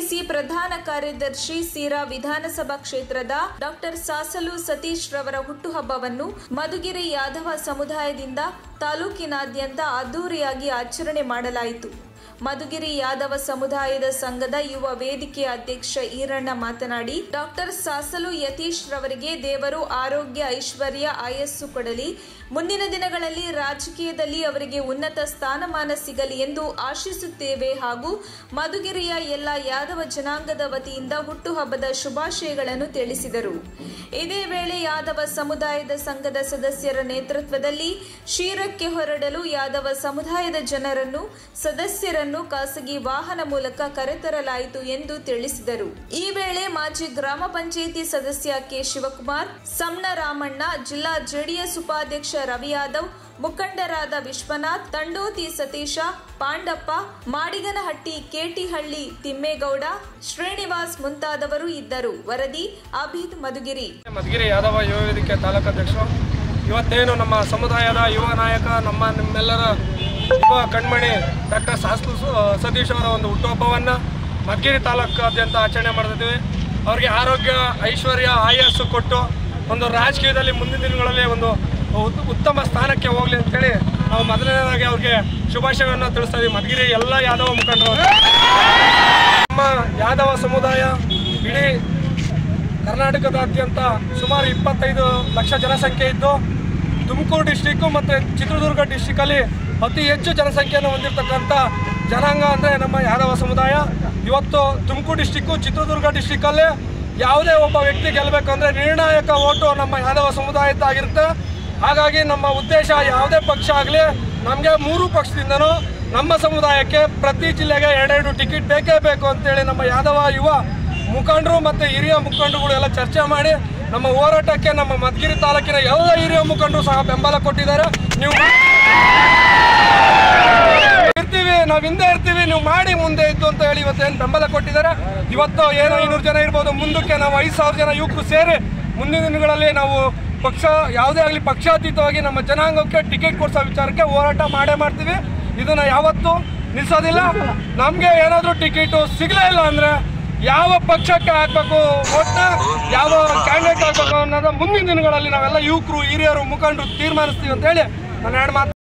KPCC ಪ್ರಧಾನ ಕಾರ್ಯದರ್ಶಿ ಸಿರಾ ವಿಧಾನಸಭಾ ಕ್ಷೇತ್ರದ ಡಾಕ್ಟರ್ ಸಾಸಲು ಸತೀಶ್ ರವರ ಹುಟ್ಟುಹಬ್ಬವನ್ನು ಮಧುಗಿರಿ ಯಾದವ ಸಮುದಾಯದಿಂದ ತಾಲೂಕಿನಾದ್ಯಂತ ಅದ್ದೂರಿಯಾಗಿ ಆಚರಣೆ ಮಾಡಲಾಯಿತು ಮಧುಗಿರಿ ಯಾದವ ಸಮುದಾಯದ ಸಂಘದ ಯುವ ವೇದಿಕೆಯ ಅಧ್ಯಕ್ಷ ಈರಣ್ಣ ಮಾತನಾಡಿ ಡಾಕ್ಟರ್ ಸಾಸಲು ಯತೀಶ್ ರವರಿಗೆ ದೇವರು ಆರೋಗ್ಯ ಐಶ್ವರ್ಯ ಆಯಸ್ಸು ಕೊಡಲಿ ಮುಂದಿನ ದಿನಗಳಲ್ಲಿ ರಾಜಕೀಯದಲ್ಲಿ ಅವರಿಗೆ ಉನ್ನತ ಸ್ಥಾನಮಾನ ಸಿಗಲಿ ಎಂದು ಆಶಿಸುತ್ತೇವೆ ಹಾಗೂ ಮಧುಗಿರಿಯ ಎಲ್ಲ ಯಾದವ ಜನಾಂಗದ ವತಿಯಿಂದ ಹುಟ್ಟುಹಬ್ಬದ ಶುಭಾಶಯಗಳನ್ನು ತಿಳಿಸಿದರು ಇದೇ ವೇಳೆ ಯಾದವ ಸಮುದಾಯದ ಸಂಘದ ಸದಸ್ಯರ ನೇತೃತ್ವದಲ್ಲಿ ಶಿರಕ್ಕೆ ಹೊರಡಲು ಯಾದವ ಸಮುದಾಯದ ಜನರನ್ನು ಸದಸ್ಯರನ್ನು ಖಾಸಗಿ ವಾಹನ ಮೂಲಕ ಕರೆತರಲಾಯಿತು ಎಂದು ತಿಳಿಸಿದರು ಈ ವೇಳೆ ಮಾಜಿ ಗ್ರಾಮ ಪಂಚಾಯಿತಿ ಸದಸ್ಯ ಕೆ ಶಿವಕುಮಾರ್ ಸಮ್ನ ರಾಮಣ್ಣ ಜಿಲ್ಲಾ ಜೆಡಿಎಸ್ ಉಪಾಧ್ಯಕ್ಷ ರವಿ ಯಾದವ್ ಮುಖಂಡರಾದ ವಿಶ್ವನಾಥ್ ತಂಡೋತಿ ಸತೀಶ ಪಾಂಡಪ್ಪ ಮಾಡಿಗನಹಟ್ಟಿ ಕೇಟಿಹಳ್ಳಿ ತಿಮ್ಮೇಗೌಡ ಶ್ರೀನಿವಾಸ್ ಮುಂತಾದವರು ಇದ್ದರು ವರದಿ ಅಭಿದ್ ಮಧುಗಿರಿ ಮಧುಗಿರಿ ಯಾದವ ಯುವ ವೇದಿಕೆ ತಾಲೂಕಾಧ್ಯಕ್ಷರು ಇವತ್ತೇನು ನಮ್ಮ ಸಮುದಾಯದ ಯುವ ನಾಯಕ ನಮ್ಮ ನಿಮ್ಮೆಲ್ಲರ ಯುವ ಕಣ್ಮಣಿ ಡಾಕ್ಟರ್ ಶಾಸ್ತ್ರ ಸತೀಶ್ ಅವರ ಒಂದು ಹುಟ್ಟುಹಬ್ಬವನ್ನು ಮಧುಗಿರಿ ತಾಲೂಕಾದ್ಯಂತ ಆಚರಣೆ ಮಾಡ್ತಿದ್ದೀವಿ ಅವರಿಗೆ ಆರೋಗ್ಯ ಐಶ್ವರ್ಯ ಆಯಸ್ಸು ಕೊಟ್ಟು ಒಂದು ರಾಜಕೀಯದಲ್ಲಿ ಮುಂದಿನ ದಿನಗಳಲ್ಲಿ ಒಂದು ಉತ್- ಉತ್ತಮ ಸ್ಥಾನಕ್ಕೆ ಹೋಗಲಿ ಅಂತೇಳಿ ನಾವು ಮೊದಲನೇದಾಗಿ ಅವ್ರಿಗೆ ಶುಭಾಶಯವನ್ನು ತಿಳಿಸ್ತಾ ಇದ್ದೀವಿ ಮಧುಗಿರಿ ಎಲ್ಲ ಯಾದವ ಮುಖಂಡರು ನಮ್ಮ ಯಾದವ ಸಮುದಾಯ ಇಡೀ ಕರ್ನಾಟಕದಾದ್ಯಂತ ಸುಮಾರು ಇಪ್ಪತ್ತೈದು ಲಕ್ಷ ಜನಸಂಖ್ಯೆ ಇದ್ದು ತುಮಕೂರು ಡಿಸ್ಟಿಕ್ಕು ಮತ್ತು ಚಿತ್ರದುರ್ಗ ಡಿಸ್ಟಿಕಲ್ಲಿ ಅತಿ ಹೆಚ್ಚು ಜನಸಂಖ್ಯೆಯನ್ನು ಹೊಂದಿರತಕ್ಕಂಥ ಜನಾಂಗ ಅಂದರೆ ನಮ್ಮ ಯಾದವ ಸಮುದಾಯ ಇವತ್ತು ತುಮಕೂರು ಡಿಸ್ಟಿಕ್ಕು ಚಿತ್ರದುರ್ಗ ಡಿಸ್ಟಿಕಲ್ಲಿ ಯಾವುದೇ ಒಬ್ಬ ವ್ಯಕ್ತಿ ಗೆಲ್ಲಬೇಕಂದ್ರೆ ನಿರ್ಣಾಯಕ ಓಟು ನಮ್ಮ ಯಾದವ ಸಮುದಾಯದ್ದಾಗಿರುತ್ತೆ ಹಾಗಾಗಿ ನಮ್ಮ ಉದ್ದೇಶ ಯಾವುದೇ ಪಕ್ಷ ಆಗಲಿ ನಮಗೆ ಮೂರು ಪಕ್ಷದಿಂದನೂ ನಮ್ಮ ಸಮುದಾಯಕ್ಕೆ ಪ್ರತಿ ಜಿಲ್ಲೆಗೆ ಎರಡೆರಡು ಟಿಕೆಟ್ ಬೇಕೇ ಬೇಕು ಅಂತೇಳಿ ನಮ್ಮ ಯಾದವ ಯುವ ಮುಖಂಡರು ಮತ್ತು ಹಿರಿಯ ಮುಖಂಡರುಗಳು ಎಲ್ಲ ಚರ್ಚೆ ಮಾಡಿ ನಮ್ಮ ಹೋರಾಟಕ್ಕೆ ನಮ್ಮ ಮಧುಗಿರಿ ತಾಲೂಕಿನ ಎಲ್ಲ ಹಿರಿಯ ಮುಖಂಡರು ಸಹ ಬೆಂಬಲ ಕೊಟ್ಟಿದ್ದಾರೆ ನೀವು ಇರ್ತೀವಿ ನಾವು ಹಿಂದೆ ಇರ್ತೀವಿ ನೀವು ಮಾಡಿ ಮುಂದೆ ಇದ್ದು ಅಂತ ಹೇಳಿ ಇವತ್ತೇನು ಬೆಂಬಲ ಕೊಟ್ಟಿದ್ದಾರೆ ಇವತ್ತು ಏನೋ ಐನೂರು ಜನ ಇರ್ಬೋದು ಮುಂದಕ್ಕೆ ನಾವು ಐದು ಸಾವಿರ ಜನ ಯುವಕರು ಸೇರಿ ಮುಂದಿನ ದಿನಗಳಲ್ಲಿ ನಾವು ಪಕ್ಷ ಯಾವುದೇ ಆಗಲಿ ಪಕ್ಷಾತೀತವಾಗಿ ನಮ್ಮ ಜನಾಂಗಕ್ಕೆ ಟಿಕೆಟ್ ಕೊಡಿಸೋ ವಿಚಾರಕ್ಕೆ ಹೋರಾಟ ಮಾಡೇ ಮಾಡ್ತೀವಿ ಇದನ್ನ ಯಾವತ್ತೂ ನಿಲ್ಸೋದಿಲ್ಲ ನಮಗೆ ಏನಾದರೂ ಟಿಕೆಟು ಸಿಗಲೇ ಇಲ್ಲ ಅಂದರೆ ಯಾವ ಪಕ್ಷಕ್ಕೆ ಹಾಕ್ಬೇಕು ಓಟ್ನ ಯಾವ ಕ್ಯಾಂಡಿಡೇಟ್ ಹಾಕ್ಬೇಕು ಅನ್ನೋದು ಮುಂದಿನ ದಿನಗಳಲ್ಲಿ ನಾವೆಲ್ಲ ಯುವಕರು ಹಿರಿಯರು ಮುಖಂಡರು ತೀರ್ಮಾನಿಸ್ತೀವಿ ಅಂತ ಹೇಳಿ ನಾನು ಎರಡು ಮಾತು